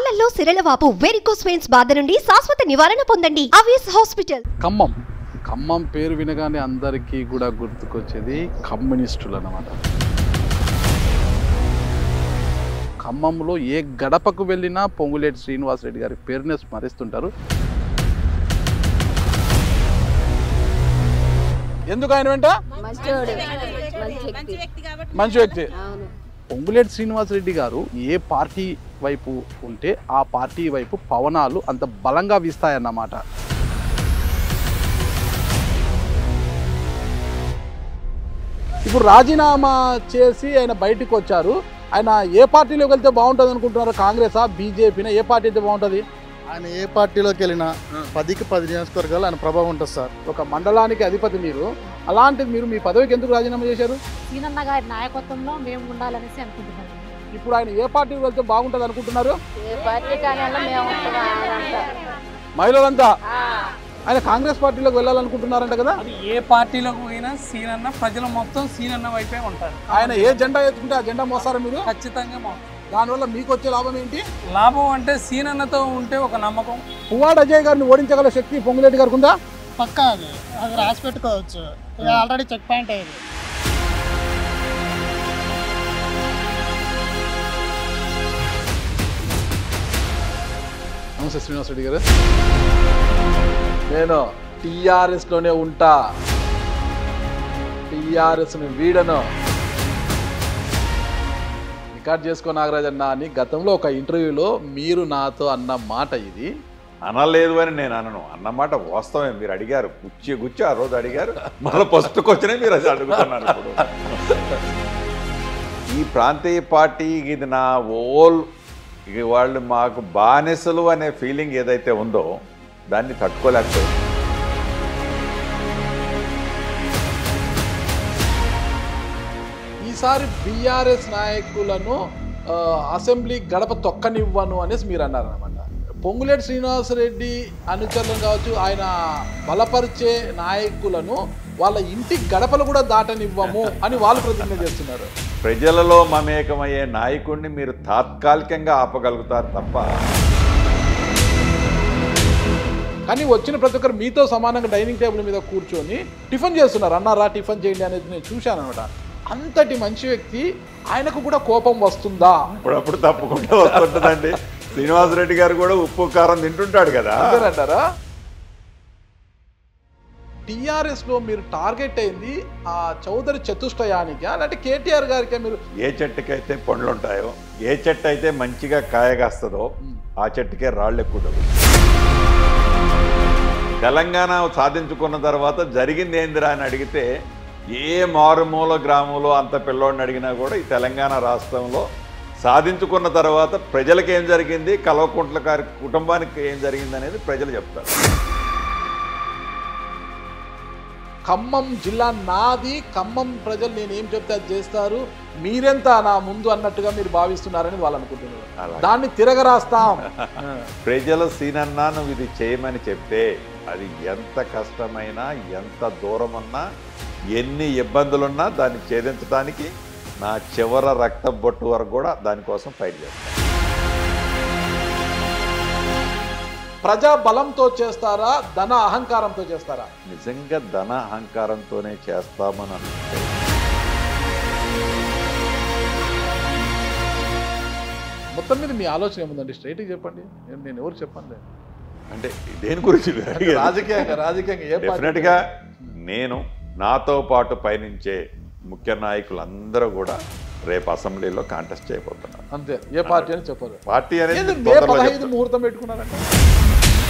కాళ్లలో సిరలవాపు varicose veins బాధ నుండి శాశ్వత నివారణ పొందండి అవియస్ హాస్పిటల్ ఖమ్మం ఖమ్మం పేరు వినగానే అందరికీ కూడా గుర్తుకొచ్చేది కమ్యూనిస్టులు అన్నమాట ఖమ్మంలో ఏ గడపకు వెళ్ళినా పొంగులేటి శ్రీనివాసరెడ్డి గారి పేరునే స్మరిస్తుంటారు ఎందుకు ఆయన వెంట మంచోడు మంచి వ్యక్తి మంచి వ్యక్తి అవును పొంగులేటి శ్రీనివాసరెడ్డి గారు ఏ పార్టీ వైపు ఉంటే ఆ పార్టీ వైపు పవనాలు అంత బలంగా వీస్తాయన్నమాట ఇప్పుడు రాజీనామా చేసి ఆయన బయటకు వచ్చారు ఆయన ఏ పార్టీలోకి వెళ్తే బాగుంటుంది అనుకుంటున్నారు కాంగ్రెసా బీజేపీనా ఏ పార్టీ అయితే బాగుంటుంది ఆయన ఏ పార్టీలోకి వెళ్ళినా పదికి పది నియోజకవర్గాలు ఆయన ప్రభావం ఉంటుంది సార్ ఒక మండలానికి అధిపతి మీరు అలాంటిది మీరు మీ పదవికి ఎందుకు రాజీనామా చేశారు సీనన్న గారి నాయకత్వంలో మేము ఉండాలనేసి అనుకుంటున్నాం ఇప్పుడు ఆయన ఏ పార్టీకి వెళ్తే బాగుంటుంది అనుకుంటున్నారు ఏ పార్టీ కానీ మేము ఉంటాం ఆయన అంటారు. మహిళలంతా ఆయన కాంగ్రెస్ పార్టీలోకి వెళ్ళాలనుకుంటున్నారంట కదా అది ఏ పార్టీలోకి పోయినా సీనన్న ప్రజలు మొత్తం సీనన్న వైపే ఉంటారు ఆయన ఏ జెండా ఎత్తుకుంటే ఆ జెండా మోస్తారా మీరు ఖచ్చితంగా మా దానివల్ల మీకు వచ్చే లాభం ఏంటి లాభం అంటే సీనన్నతో ఉంటే ఒక నమ్మకం పువ్వాడ అజయ్ గారిని ఓడించగల శక్తి పొంగులేటి గారికి ఉందా పక్కా అది అది రాసి పెట్టుకోవచ్చు ఇది ఆల్రెడీ చెక్ పాయింట్ అయ్యేది నమస్తే శ్రీనివాస్ రెడ్డి గారు నేను టీఆర్ఎస్లోనే ఉంటా టీఆర్ఎస్ని వీడను రికార్డ్ చేసుకో నాగరాజన్న అని గతంలో ఒక ఇంటర్వ్యూలో మీరు నాతో అన్న మాట ఇది అనలేదు అని నేను అనను అన్నమాట వాస్తవమే మీరు అడిగారు గుచ్చి గుచ్చి ఆ రోజు అడిగారు మళ్ళీ ఫస్ట్కి వచ్చినాయి మీరు అది అడుగుతున్నారు ఇప్పుడు ఈ ప్రాంతీయ పార్టీ ఇది నా ఓల్ ఇక వాళ్ళు మాకు బానిసలు అనే ఫీలింగ్ ఏదైతే ఉందో దాన్ని తట్టుకోలేకపోయింది ఈసారి బీఆర్ఎస్ నాయకులను ఆ, అసెంబ్లీ గడప తొక్కనివ్వను అనేసి మీరు అన్నారు అనమాట పొంగులేటి శ్రీనివాసరెడ్డి అనుచరులను కావచ్చు ఆయన బలపరిచే నాయకులను వాళ్ళ ఇంటి గడపలు కూడా దాటనివ్వము అని వాళ్ళు ప్రతిజ్ఞ చేస్తున్నారు ప్రజలలో మమేకమయ్యే నాయకుడిని మీరు తాత్కాలికంగా ఆపగలుగుతారు తప్ప కానీ వచ్చిన ప్రతి ఒక్కరు మీతో సమానంగా డైనింగ్ టేబుల్ మీద కూర్చొని టిఫిన్ చేస్తున్నారు అన్నారా టిఫిన్ చేయండి అనేది నేను చూశాను అనమాట అంతటి మంచి వ్యక్తి ఆయనకు కూడా కోపం వస్తుందా అప్పుడప్పుడు తప్పకుండా వస్తుంటుందండి శ్రీనివాసరెడ్డి గారు కూడా ఉప్పు కారం తింటుంటాడు కదా అంతేనంటారా టిఆర్ఎస్ లో మీరు టార్గెట్ అయింది ఆ చౌదరి చతుష్టయానికి అంటే కేటీఆర్ గారికి మీరు ఏ చెట్టుకైతే పండ్లు ఉంటాయో ఏ చెట్టు అయితే మంచిగా కాయగాస్తుందో ఆ చెట్టుకే రాళ్ళు ఎక్కువ తగులుతాయి. తెలంగాణ సాధించుకున్న తర్వాత జరిగింది ఏందిరా అని అడిగితే ఏ మారుమూల గ్రామంలో అంత పిల్లోడిని అడిగినా కూడా ఈ తెలంగాణ రాష్ట్రంలో సాధించుకున్న తర్వాత ప్రజలకు ఏం జరిగింది కల్వకుంట్ల గారి కుటుంబానికి ఏం జరిగింది అనేది ప్రజలు చెప్తారు ఖమ్మం జిల్లా నాది ఖమ్మం ప్రజలు నేను ఏం చెప్తే అది చేస్తారు మీరెంత నా ముందు అన్నట్టుగా మీరు భావిస్తున్నారని వాళ్ళు అనుకుంటున్నారు అలాగే. దాన్ని తిరగరాస్తాం ప్రజల సీనన్నా నువ్వు ఇది చేయమని చెప్తే అది ఎంత కష్టమైనా ఎంత దూరమున్నా ఎన్ని ఇబ్బందులున్నా దాన్ని ఛేదించడానికి నా చివర రక్త బొట్టు వరకు కూడా దానికోసం ఫైట్ చేస్తాను ప్రజా బలంతో చేస్తారా ధన అహంకారంతో చేస్తారా నిజంగా ధన అహంకారంతోనే చేస్తామని అనుకుంటే మొత్తం మీద మీ ఆలోచన ఏముందండి స్ట్రైట్గా చెప్పండి నేను నేను ఎవరు చెప్పండి అంటే దేని గురించి మీరు అడిగారు? రాజకీయంగా రాజకీయంగా ఏ పార్టీ- డెఫినెట్గా నేను నాతో పాటు పయనించే ముఖ్య నాయకులందరూ కూడా రేపు అసెంబ్లీలో కాంటెస్ట్ చేయబోతున్నారు అంతే ఏ పార్టీ అని చెప్పరు పార్టీ అనేది ఏంది మే తొందరలో పదహైదు చెప్తాను. ముహూర్తం పెట్టుకున్నారంటే